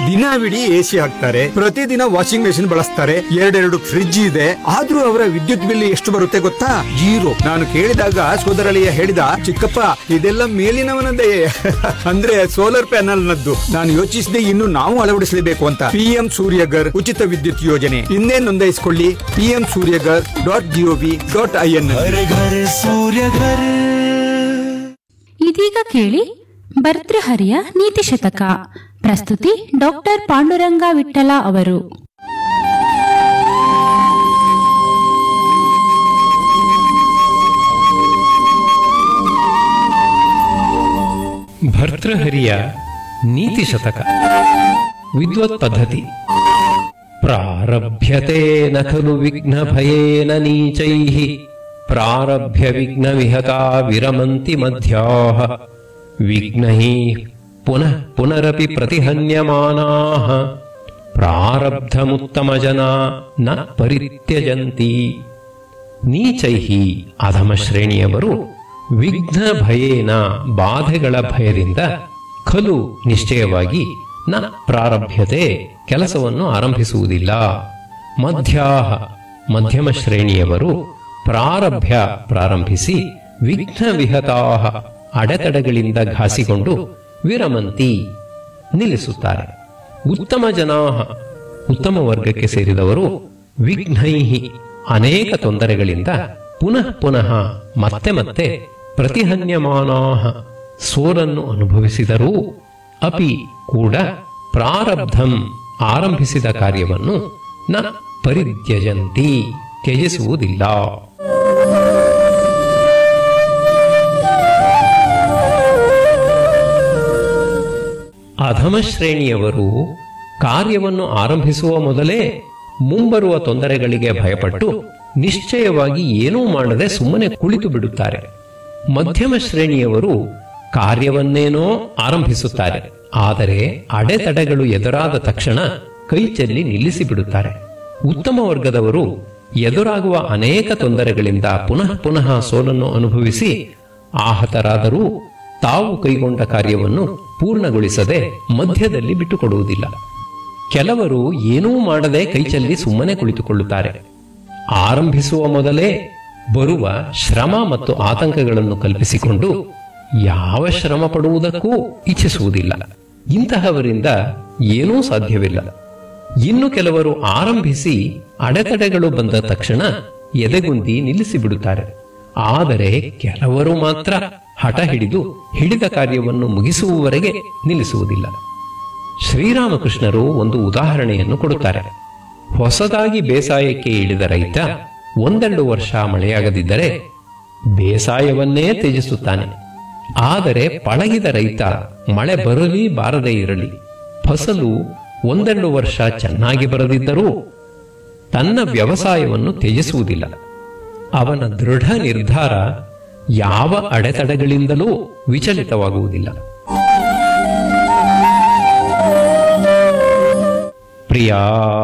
ದಿನವಿಡೀ ಎಸಿ ಹಾಕ್ತಾರೆ ಪ್ರತಿದಿನ ವಾಷಿಂಗ್ ಮೆಷಿನ್ ಬಳಸ್ತಾರೆ ಎರಡೆರಡು ಫ್ರಿಡ್ಜ್ ಇದೆ ಆದ್ರೂ ಅವರ ವಿದ್ಯುತ್ ಬಿಲ್ ಎಷ್ಟು ಬರುತ್ತೆ ಗೊತ್ತಾ ಜೀರೋ ನಾನು ಕೇಳಿದಾಗ ಸೋದರಳಿಯ ಹೇಳಿದ ಚಿಕ್ಕಪ್ಪ ಇದೆಲ್ಲ ಮೇಲಿನವನದೇ ಅಂದ್ರೆ ಸೋಲಾರ್ ಪ್ಯಾನಲ್ ನದ್ದು ನಾನು ಯೋಚಿಸಿದೆ ಇನ್ನು ನಾವು ಅಳವಡಿಸಲೇಬೇಕು ಅಂತ ಪಿಎಂ ಸೂರ್ಯಗರ್ ಉಚಿತ ವಿದ್ಯುತ್ ಯೋಜನೆ ಇನ್ನೇ ನೋಂದಾಯಿಸಿಕೊಳ್ಳಿ PM Suryaghar dot GOV dot I N Ghar Ghar सूर्य घर ಇದೀಗ ಕೇಳಿ ಭರ್ತೃಹರಿಯ ನೀತಿ ಶತಕ ಪ್ರಸ್ತುತಿ ಡಾಕ್ಟರ್ ಪಾಂಡುರಂಗ ವಿಠಲ ಅವರು ಭರ್ತೃಹರಿಯ ನೀತಿ ಶತಕ ವಿದ್ವತ್ ಪದ್ಧತಿ ಪ್ರಾರಭ್ಯತೆ ನ ಖಲು ವಿಘ್ನ ಭಯೇನ ನೀಚೈಃ ಪ್ರಾರಭ್ಯ ವಿಘ್ನ ವಿಹತಾ ವಿರಮಂತಿ ಮಧ್ಯಾಃ ವಿಘ್ನೈಃ ಪುನಃ ಪುನರಪಿ ಪ್ರತಿಹನ್ಯಮಾನಾಃ ಪ್ರಾರಬ್ಧಮುತ್ತಮಜನಾ ನ ಪರಿತ್ಯಜಂತಿ ನೀಚೈಹಿ ಅಧಮ ಶ್ರೇಣಿಯವರು ವಿಘ್ನ ಭಯೇನ ಬಾಧೆಗಳ ಭಯದಿಂದ ಖಲು ನಿಶ್ಚಯವಾಗಿ ನ ಪ್ರಾರಭ್ಯತೆ ಕೆಲಸವನ್ನು ಆರಂಭಿಸುವುದಿಲ್ಲ ಮಧ್ಯಾಹ ಮಧ್ಯಮ ಶ್ರೇಣಿಯವರು ಪ್ರಾರಭ್ಯ ಪ್ರಾರಂಭಿಸಿ ವಿಘ್ನ ವಿಹತಾಹ ಅಡೆತಡೆಗಳಿಂದ ಘಾಸಿಕೊಂಡು ವಿರಮಂತಿ ನಿಲ್ಲಿಸುತ್ತಾರೆ ಉತ್ತಮ ಜನಾಹ ಉತ್ತಮ ವರ್ಗಕ್ಕೆ ಸೇರಿದವರು ವಿಘ್ನೈಹಿ ಅನೇಕ ತೊಂದರೆಗಳಿಂದ ಪುನಃ ಪುನಃ ಮತ್ತೆ ಮತ್ತೆ ಪ್ರತಿಹನ್ಯಮಾನಾಹ ಸೋಲನ್ನು ಅನುಭವಿಸಿದರೂ ಅಪಿ ಕೂಡ ಪ್ರಾರಬ್ಧಂ ಆರಂಭಿಸಿದ ಕಾರ್ಯವನ್ನು ನ ಪರಿತ್ಯಜಂತಿ ತ್ಯಜಿಸುವುದಿಲ್ಲ ಅಧಮ ಶ್ರೇಣಿಯವರು ಕಾರ್ಯವನ್ನು ಆರಂಭಿಸುವ ಮೊದಲೇ ಮುಂಬರುವ ತೊಂದರೆಗಳಿಗೆ ಭಯಪಟ್ಟು ನಿಶ್ಚಯವಾಗಿ ಏನೂ ಮಾಡದೆ ಸುಮ್ಮನೆ ಕುಳಿತು ಬಿಡುತ್ತಾರೆ ಮಧ್ಯಮ ಶ್ರೇಣಿಯವರು ಕಾರ್ಯವನ್ನೇನೋ ಆರಂಭಿಸುತ್ತಾರೆ ಆದರೆ ಅಡೆತಡೆಗಳು ಎದುರಾದ ತಕ್ಷಣ ಕೈಚೆಲ್ಲಿ ನಿಲ್ಲಿಸಿ ಬಿಡುತ್ತಾರೆ ಉತ್ತಮ ವರ್ಗದವರು ಎದುರಾಗುವ ಅನೇಕ ತೊಂದರೆಗಳಿಂದ ಪುನಃ ಪುನಃ ಸೋಲನ್ನು ಅನುಭವಿಸಿ ಆಹತರಾದರೂ ತಾವು ಕೈಗೊಂಡ ಕಾರ್ಯವನ್ನು ಪೂರ್ಣಗೊಳಿಸದೆ ಮಧ್ಯದಲ್ಲಿ ಬಿಟ್ಟುಕೊಡುವುದಿಲ್ಲ ಕೆಲವರು ಏನೂ ಮಾಡದೆ ಕೈಚಲ್ಲಿ ಸುಮ್ಮನೆ ಕುಳಿತುಕೊಳ್ಳುತ್ತಾರೆ ಆರಂಭಿಸುವ ಮೊದಲೇ ಬರುವ ಶ್ರಮ ಮತ್ತು ಆತಂಕಗಳನ್ನು ಕಲ್ಪಿಸಿಕೊಂಡು ಯಾವ ಶ್ರಮ ಪಡುವುದಕ್ಕೂ ಇಚ್ಛಿಸುವುದಿಲ್ಲ ಇಂತಹವರಿಂದ ಏನೂ ಸಾಧ್ಯವಿಲ್ಲ ಇನ್ನು ಕೆಲವರು ಆರಂಭಿಸಿ ಅಡೆತಡೆಗಳು ಬಂದ ತಕ್ಷಣ ಎದೆಗುಂದಿ ನಿಲ್ಲಿಸಿ ಬಿಡುತ್ತಾರೆ ಆದರೆ ಕೆಲವರು ಮಾತ್ರ ಹಠ ಹಿಡಿದು ಹಿಡಿದ ಕಾರ್ಯವನ್ನು ಮುಗಿಸುವವರೆಗೆ ನಿಲ್ಲಿಸುವುದಿಲ್ಲ ಶ್ರೀರಾಮಕೃಷ್ಣರು ಒಂದು ಉದಾಹರಣೆಯನ್ನು ಕೊಡುತ್ತಾರೆ ಹೊಸದಾಗಿ ಬೇಸಾಯಕ್ಕೆ ಇಳಿದ ರೈತ ಒಂದೆರಡು ವರ್ಷ ಮಳೆಯಾಗದಿದ್ದರೆ ಬೇಸಾಯವನ್ನೇ ತ್ಯಜಿಸುತ್ತಾನೆ ಆದರೆ ಪಳಗಿದ ರೈತ ಮಳೆ ಬರಲಿ ಬಾರದೇ ಇರಲಿ ಫಸಲು ಒಂದೆರಡು ವರ್ಷ ಚೆನ್ನಾಗಿ ಬರದಿದ್ದರೂ ತನ್ನ ವ್ಯವಸಾಯವನ್ನು ತ್ಯಜಿಸುವುದಿಲ್ಲ ಅವನ ದೃಢ ನಿರ್ಧಾರ ಯಾವ ಅಡೆತಡೆಗಳಿಂದಲೂ ವಿಚಲಿತವಾಗುವುದಿಲ್ಲ ಪ್ರಿಯಾ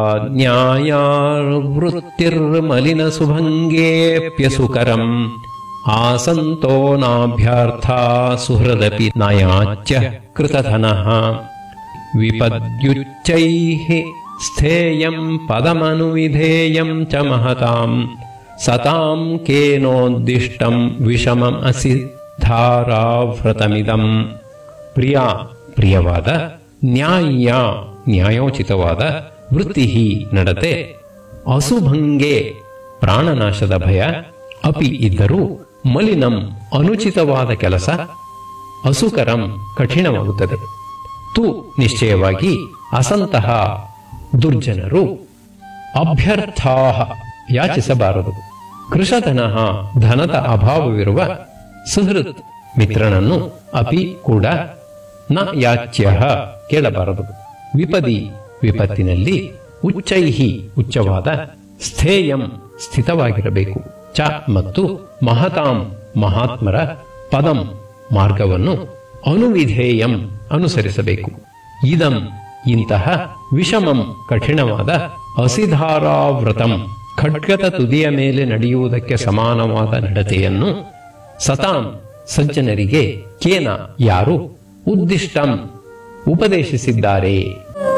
ನ್ಯಾಯಾವೃತ್ತಿರ್ಮಲಿನ ಸುಭಂಗೇಪ್ಯಸುಕರಂ ಆಸಂತೋ ನಾಭ್ಯರ್ಥ ಸುಹೃದಪಿ ನಯಾಚ್ಯ ಕೃತಧನಃ ವಿಪದ್ಯುಚ್ಚೈಃ ಸ್ಥೇಯಂ ಪದಮನುವಿಧೇಯಂ ಚ ಮಹತಾಂ ಸತಾಂ ಕೇನೋದ್ದಿಷ್ಟಂ ವಿಷಮಂ ಅಸಿ ಧಾರಾವ್ರತಮಿದಂ ಪ್ರಿಯ ಪ್ರಿಯವಾದ ನ್ಯಾಯ ನ್ಯಾಯೋಚಿತವಾದ ವೃತ್ತಿ ನಡತೆ ಅಸುಭಂಗೆ ಪ್ರಾಣನಾಶದ ಭಯ ಅಪಿ ಇದ್ದರೂ ಮಲಿನಂ ಅನುಚಿತವಾದ ಕೆಲಸ ಅಸುಕರಂ ಕಠಿಣವಾಗುತ್ತದೆ ತು ನಿಶ್ಚಯವಾಗಿ ಅಸಂತಹ ದುರ್ಜನರು ಅಭ್ಯರ್ಥಾ ಯಾಚಿಸಬಾರದು ಕೃಷಧನ ಧನದ ಅಭಾವವಿರುವ ಸುಹೃತ್ ಮಿತ್ರನನ್ನು ಅಪಿ ಕೂಡ ನ ಯಾಚ್ಯ ಕೇಳಬಾರದು ವಿಪದಿ ವಿಪತ್ತಿನಲ್ಲಿ ಉಚ್ಚೈಹಿ ಉಚ್ಚವಾದ ಸ್ಥೇಯಂ ಸ್ಥಿತವಾಗಿರಬೇಕು ಚ ಮತ್ತು ಮಹತಾಂ ಮಹಾತ್ಮರ ಪದಂ ಮಾರ್ಗವನ್ನು ಅನುವಿಧೇಯಂ ಅನುಸರಿಸಬೇಕು ಇದಂ ಇಂತಹ ವಿಷಮಂ ಕಠಿಣವಾದ ಅಸಿಧಾರಾವ್ರತಂ ಖಡ್ಗದ ತುದಿಯ ಮೇಲೆ ನಡೆಯುವುದಕ್ಕೆ ಸಮಾನವಾದ ನಡತೆಯನ್ನು ಸತಾಂ ಸಜ್ಜನರಿಗೆ ಕೇನ ಯಾರು ಉದ್ದಿಷ್ಟಂ ಉಪದೇಶಿಸಿದ್ದಾರೆ